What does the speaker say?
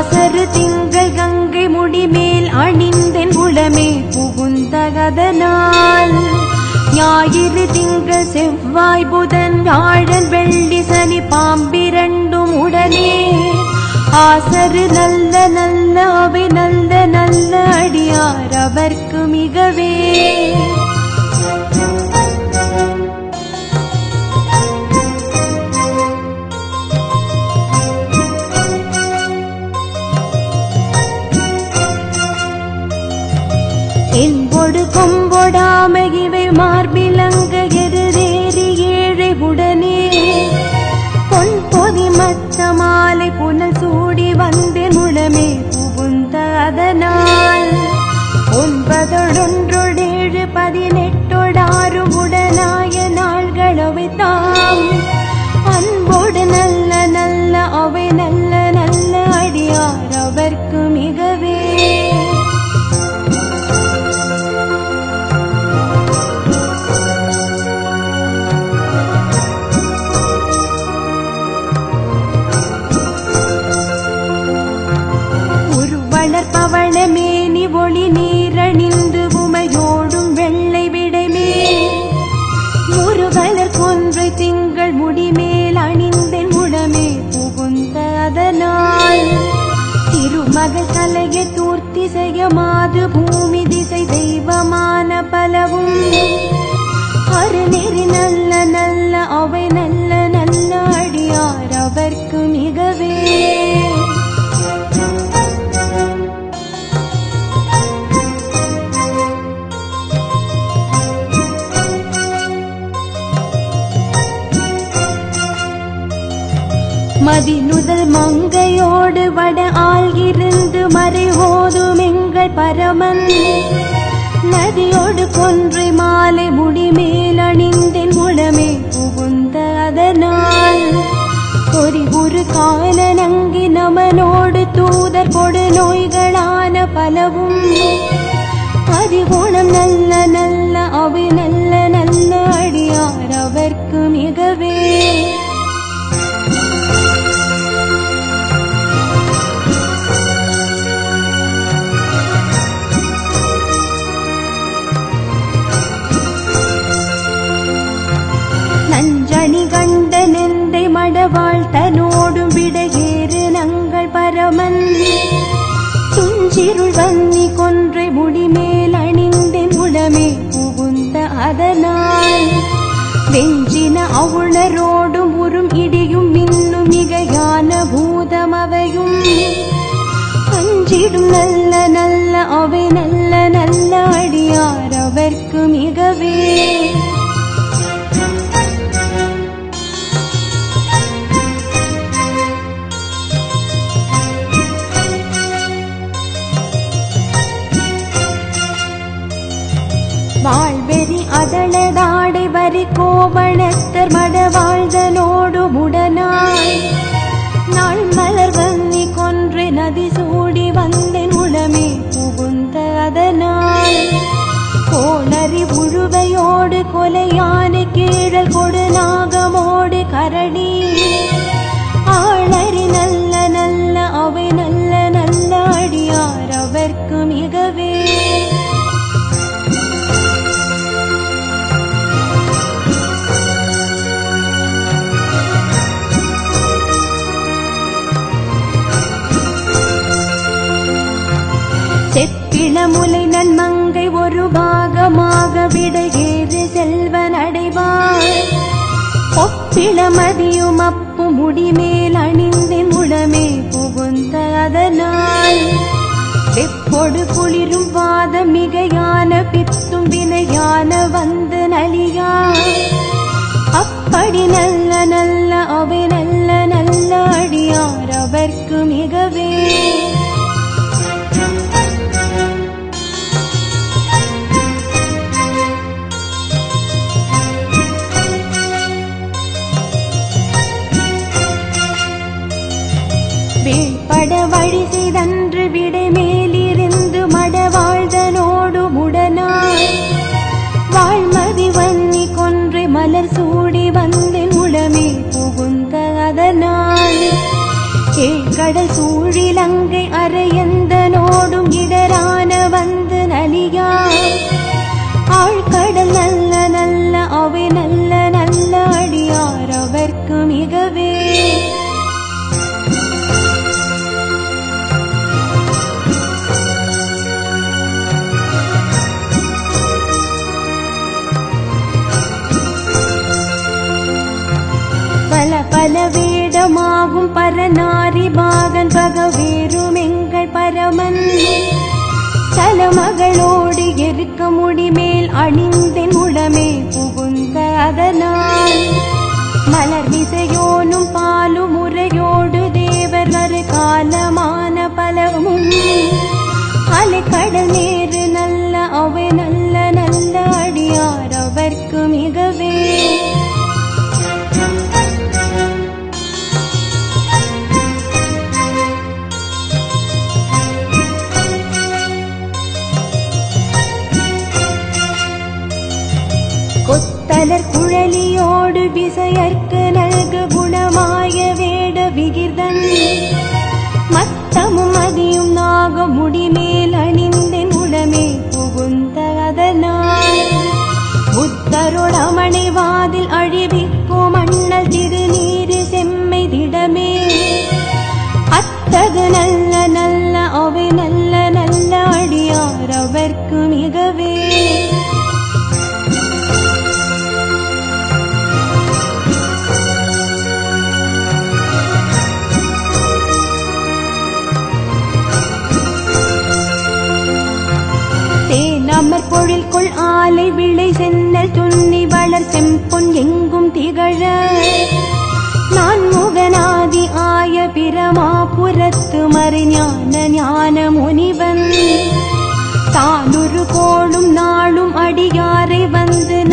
ஆசரு திங்கள் கங்கை முடிமேல் அணிந்தென் உளமே புகுந்தகதனால் ஞாயிறு திங்கள் செவ்வாய் புதன் வியாழன் வெள்ளி சனி பாம்பிரண்டும் உடனே ஆசரு நல்ல நல்ல அவை நல்ல நல்ல அடியார் அவர்க்கு மிகவே என்பொடு கொம்பொடாம இவை மார்பிலங்க எதிரேறி ஏழை உடனே பொன் பொதி மத்த மாலை புனல் சூடி வந்தேன் முழமே புகுந்த அதனால் ஒன்பதொடொன்றொடேழு பதினெட்டொடாறு உடனாய நாள்களவை தாம் அன்போடு நல்ல நல்ல அவை நல்ல நல்ல அடியார் அவர்க்கு மிகவே உருவளர் பவள மேனி ஒளி நீரணிந்து உமையோடும் வெள்ளை விடைமே முருகலர் கொன்றை திங்கள் முடிமேல் அணிந்தென் உடமே புகுந்த அதனால் திருமகள் கலைய தூர்த்தி செய்ய மாது பூமி திசை தெய்வமான பலவும் அருநெறி நல்ல நல்ல அவை நல்ல நல்ல அடியார் அவர்க்கு மிகவே மதிநுதல் மங்கையோடு வட ஆள்கிருந்து மறை ஓதும் எங்கள் பரமன் நதியோடு கொன்றை மாலை முடிமேல் அணிந்தென் உடமே புகுந்த அதனால் பொறிகுரு காலனங்கி நமனோடு தூதர் கொடு நோய்களான பலவும் அதிகுணம் நல்ல நல்ல அவை நல்ல நல்ல அடியார் அவர்க்கு மிகவே நஞ்சணி கண்ட நெந்தை மடவாள் தனோடும் விடையேறு நங்கள் பரமன் துஞ்சிருள் வன்னி கொன்றை முடிமேல் அணிந்தென் உடமே புகுந்த அதனால் வெஞ்சின அவுணரோடும் உறும் இடியும் மின்னும் மிகையான பூதம் அவையும் அஞ்சிடும் நல்ல நல்ல அவை நல்ல நல்ல அடியார் அவர்க்கு மிகவே வாழ்வெறி அதளதாடை வரி கோவணத்தர் மடவாழ்தனோடு முடனாய் நாள் மலர் வன்னி கொன்று நதி சூடி வந்தேன் உளமே புகுந்த அதனால் கோளறி உழுவையோடு கொலையான கீழல் கொடு நாகமோடு கரடி ஆளறி நல்ல நல்ல அவை நல்ல நல்ல அடியார் அவர்க்கு மிகவே செப்பிளமுலை நன்மங்கை ஒரு பாகமாக விடையேறு செல்வன் அடைவார் ஒப்பிளமதியும் அப்பு முடிமேல் அணிந்தின் உடமே புகுந்த அதனால் வெப்பொடு குளிரும் வாத மிகையான பித்தும் வினையான வந்து நலியா அப்படி நல்ல நல்ல அவை நல்ல நல்ல அடியார் அவர்க்கு மிகவே வீழ்பட வழி செய்தன்று விடை மேலிருந்து மடவாழ்தனோடு முடனாய் வாழ்மதி வன்னி கொன்றை மலர் சூடி வந்தேன் உளமே புகுந்த அதனால் கீழ்கடல் சூழிலங்கை அரையந்தனோடும் இடரான வந்து நலியா ஆழ்கடல் நல்ல நல்ல அவை நல்ல நல்ல அடியார் அவர்க்கு மிகவே பல பல வேடமாகும் பரநாரி பாகன் பகவேறும் எங்கள் பரமன் தலமகளோடு இருக்க முடிமேல் அணிந்தென் உடமே புகுந்த அதனால் மலர் விசையோனும் பாலும் முறையோடு தேவர் வரு காலமான பலமும் அலைக்கடல் நேரு நல்ல அவை நல்ல நல்ல அடியார் அவர்க்கு மிகவே கொத்தலர் குழலியோடு விசையர்க்கு நல்கு குணமாய வேட விகிர்தன் மத்தமும் மதியும் நாக முடிமேல் அணிந்தென் உடமே புகுந்த அதனால் புத்தருளமணி வாதில் அழிவிக்கும் அண்ணல் திருநீரு செம்மை திடமே அத்தகு நல்ல நல்ல அவை நல்ல நல்ல அடியார் அவர்க்கு மிகவே தேனமர் பொழில் கொள் ஆலை விளை சென்னல் துண்ணி வளர் செம்பொன் எங்கும் திகழ நான் முகநாதி ஆய பிரமாபுரத்து மறிஞான ஞான முனிவன் தானுரு கோளும் நாளும் அடியாரை வந்து